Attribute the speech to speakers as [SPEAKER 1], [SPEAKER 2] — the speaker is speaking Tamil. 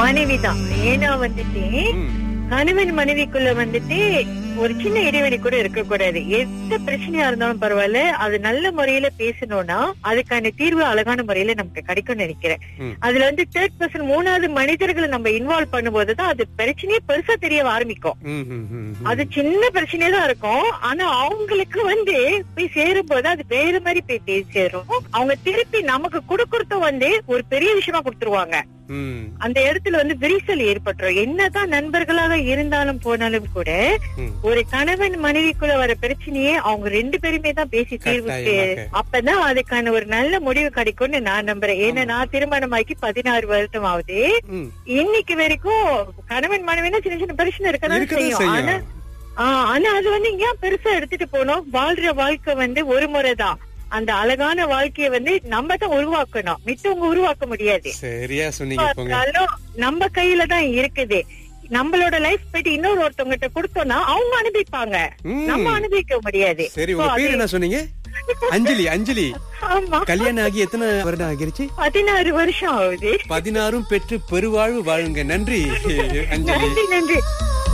[SPEAKER 1] மனைவி தான் ஏன்னா வந்துட்டு
[SPEAKER 2] ம்.
[SPEAKER 1] கணவன் மனைவிக்குள்ள வந்துட்டு ஒரு சின்ன இடைவெளி கூட இருக்க கூடாது எந்த பிரச்சனையா இருந்தாலும் பரவாயில்ல அது நல்ல முறையில பேசணும்னா அதுக்கான தீர்வு அழகான முறையில நமக்கு கிடைக்கும்னு நினைக்கிறேன்
[SPEAKER 2] ம்.
[SPEAKER 1] அதுல வந்து தேர்ட் பர்சன் மூணாவது மனிதர்களை நம்ம இன்வால்வ் பண்ணும்போதுதான் அது பிரச்சனையே பெருசா தெரிய ஆரம்பிக்கும்
[SPEAKER 2] ம், ம், ம், ம்.
[SPEAKER 1] அது சின்ன பிரச்சனையா தான் இருக்கும் ஆனா அவங்களுக்கு வந்து போய் சேரும் போது அது வேற மாதிரி போய் போய் சேரும் அவங்க திருப்பி நமக்கு கொடுக்கறதும் வந்து ஒரு பெரிய விஷயமா கொடுத்துருவாங்க
[SPEAKER 2] ம்.
[SPEAKER 1] அந்த இடத்துல வந்து விரிசல் ஏற்பட்டுரும் என்னதான் நண்பர்களாக இருந்தாலும் போனாலும் கூட
[SPEAKER 2] ம்.
[SPEAKER 1] ஒரு கணவன் மனைவிக்குள்ள வர பிரச்சனையே அவங்க ரெண்டு பேருமே தான் பேசி தீர்வுக்கு
[SPEAKER 2] கட்டாயமாக.
[SPEAKER 1] அப்பதான் அதுக்கான ஒரு நல்ல முடிவு கிடைக்கும்னு நான் நம்புறேன் ஏன்னா நான் திருமணமாக்கி பதினாறு வருஷம் ஆகுது
[SPEAKER 2] ம்.
[SPEAKER 1] இன்னைக்கு வரைக்கும் கணவன் மனைவினா சின்ன சின்ன பிரச்சனை இருக்கதான்
[SPEAKER 2] இருக்கதான்
[SPEAKER 1] செய்யும் ஆனா
[SPEAKER 2] செய்யும்
[SPEAKER 1] ஆஹ் ஆனா அது வந்து ஏன் பெருசா எடுத்துட்டு போனோம் வாழ்ற வாழ்க்கை வந்து ஒரு முறைதான் அந்த அழகான வாழ்க்கைய வந்து நம்ம தான் உருவாக்கணும் மித்தவங்க உருவாக்க முடியாது
[SPEAKER 2] சரியா சொன்னீங்க போங்க
[SPEAKER 1] இருந்தாலும் நம்ம கையில தான் இருக்குது நம்மளோட லைஃப் போயிட்டு இன்னொரு ஒருத்தவங்கிட்ட கொடுத்தோம்னா அவங்க அனுபவிப்பாங்க
[SPEAKER 2] ம்.
[SPEAKER 1] நம்ம அனுபவிக்க முடியாது
[SPEAKER 2] சரி
[SPEAKER 1] So,
[SPEAKER 2] உங்க
[SPEAKER 1] அது-
[SPEAKER 2] பேர் என்ன சொன்னீங்க அஞ்சலி அஞ்சலி
[SPEAKER 1] ஆமா
[SPEAKER 2] கல்யாணம் ஆகி எத்தனை வருடம் ஆகிருச்சு
[SPEAKER 1] பதினாறு வருஷம் ஆகுது
[SPEAKER 2] பதினாறும் பெற்று பெருவாழ்வு வாழுங்க நன்றி அஞ்சலி
[SPEAKER 1] நன்றி நன்றி